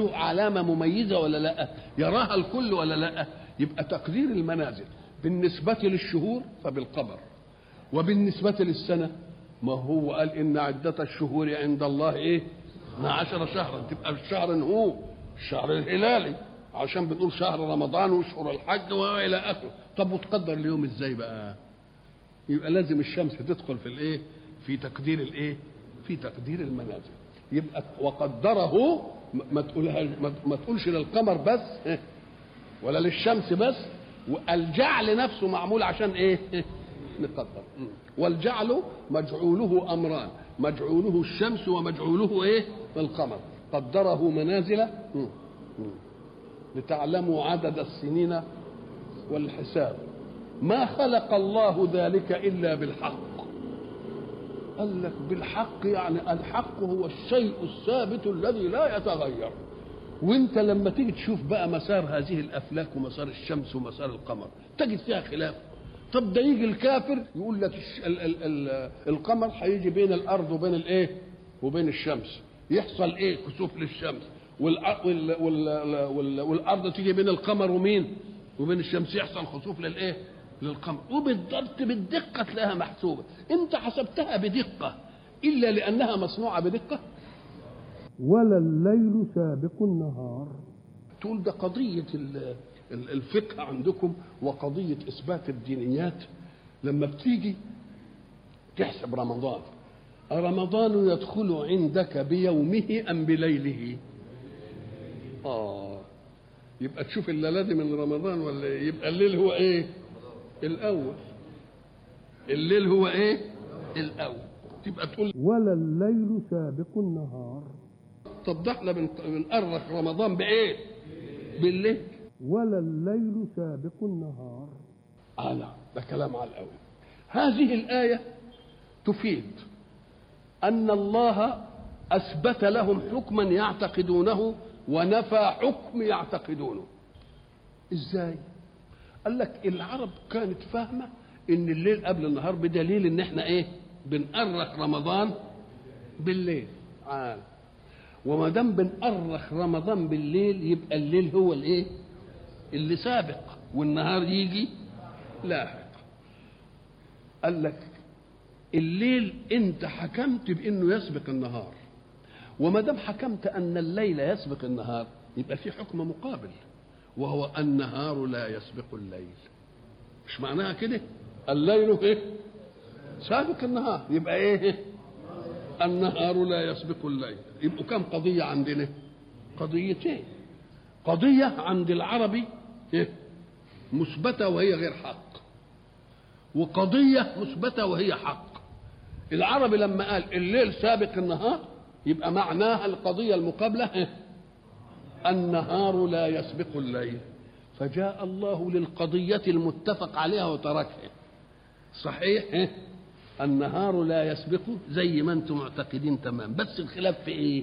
له علامة مميزة ولا لا يراها الكل ولا لا يبقى تقدير المنازل بالنسبة للشهور فبالقمر وبالنسبة للسنة ما هو قال إن عدة الشهور عند الله إيه 12 شهرا تبقى الشهر هو الشهر الهلالي عشان بنقول شهر رمضان وشهر الحج والى اخره طب وتقدر اليوم ازاي بقى يبقى لازم الشمس تدخل في الايه في تقدير الايه في تقدير المنازل يبقى وقدره ما تقولها ما تقولش للقمر بس ولا للشمس بس والجعل نفسه معمول عشان ايه نقدر والجعل مجعوله امران مجعوله الشمس ومجعوله ايه القمر قدره منازل لتعلموا عدد السنين والحساب ما خلق الله ذلك الا بالحق قال لك بالحق يعني الحق هو الشيء الثابت الذي لا يتغير وانت لما تيجي تشوف بقى مسار هذه الافلاك ومسار الشمس ومسار القمر تجد فيها خلاف طب ده يجي الكافر يقول لك ال ال ال القمر هيجي بين الارض وبين الايه وبين الشمس يحصل ايه كسوف للشمس والارض تيجي بين القمر ومين وبين الشمس يحصل خسوف للايه للقمر وبالضبط بالدقه تلاقيها محسوبه انت حسبتها بدقه الا لانها مصنوعه بدقه ولا الليل سابق النهار تقول ده قضيه الفقه عندكم وقضيه اثبات الدينيات لما بتيجي تحسب رمضان رمضان يدخل عندك بيومه ام بليله اه يبقى تشوف الليله دي من رمضان ولا إيه؟ يبقى الليل هو ايه الاول الليل هو ايه الاول تبقى تقول ولا الليل سابق النهار طب ده احنا بنأرخ رمضان بايه بالليل ولا الليل سابق النهار آه لا ده كلام على الاول هذه الايه تفيد ان الله اثبت لهم حكما يعتقدونه ونفى حكم يعتقدونه ازاي قال لك العرب كانت فاهمه ان الليل قبل النهار بدليل ان احنا ايه بنأرخ رمضان بالليل عال وما دام بنأرخ رمضان بالليل يبقى الليل هو الايه اللي سابق والنهار يجي لاحق قال لك الليل انت حكمت بانه يسبق النهار وما دام حكمت ان الليل يسبق النهار يبقى في حكم مقابل وهو النهار لا يسبق الليل مش معناها كده الليل ايه سابق النهار يبقى ايه النهار لا يسبق الليل يبقوا كم قضية عندنا قضيتين قضية عند العربي إيه؟ مثبتة وهي غير حق وقضية مثبتة وهي حق العربي لما قال الليل سابق النهار يبقى معناها القضية المقابلة إيه؟ النهار لا يسبق الليل فجاء الله للقضية المتفق عليها وتركها صحيح إيه؟ النهار لا يسبق زي ما انتم معتقدين تمام بس الخلاف في ايه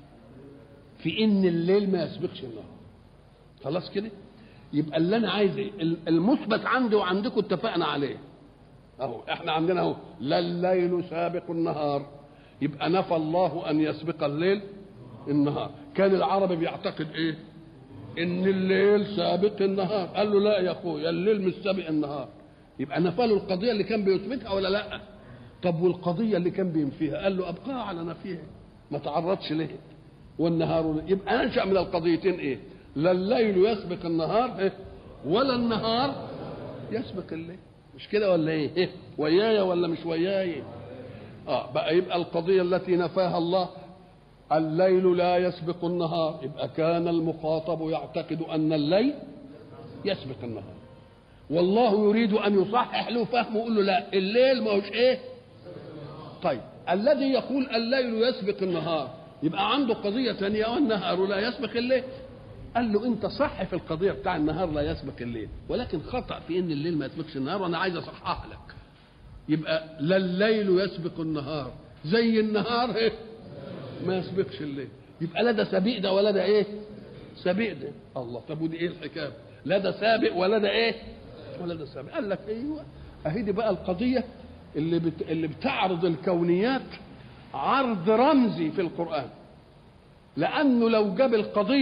في ان الليل ما يسبقش النهار خلاص كده يبقى اللي انا عايز ايه المثبت عندي وعندكم اتفقنا عليه اهو احنا عندنا اهو لا الليل سابق النهار يبقى نفى الله ان يسبق الليل النهار كان العربي بيعتقد ايه ان الليل سابق النهار قال له لا يا اخويا الليل مش سابق النهار يبقى نفى له القضيه اللي كان بيثبتها ولا لا طب والقضيه اللي كان بينفيها قال له ابقاها على نفيها ما تعرضش ليه والنهار يبقى انشا من القضيتين ايه لا الليل يسبق النهار إيه؟ ولا النهار يسبق الليل مش كده ولا ايه, إيه؟ ويايا ولا مش وياي اه بقى يبقى القضيه التي نفاها الله الليل لا يسبق النهار يبقى كان المخاطب يعتقد ان الليل يسبق النهار والله يريد ان يصحح له فهمه ويقول له لا الليل ما هوش ايه طيب الذي يقول الليل يسبق النهار يبقى عنده قضية ثانية والنهار لا يسبق الليل قال له انت صح في القضية بتاع النهار لا يسبق الليل ولكن خطأ في ان الليل ما يسبقش النهار وانا عايز اصحح لك يبقى لا الليل يسبق النهار زي النهار ايه ما يسبقش الليل يبقى لا ده سبيق ده ولا ده ايه سبيق ده الله طب ودي ايه الحكايه لا ده سابق ولا ده ايه ولا ده سابق قال لك ايوه اهي دي بقى القضيه اللي بت... اللي بتعرض الكونيات عرض رمزي في القران لانه لو جاب القضيه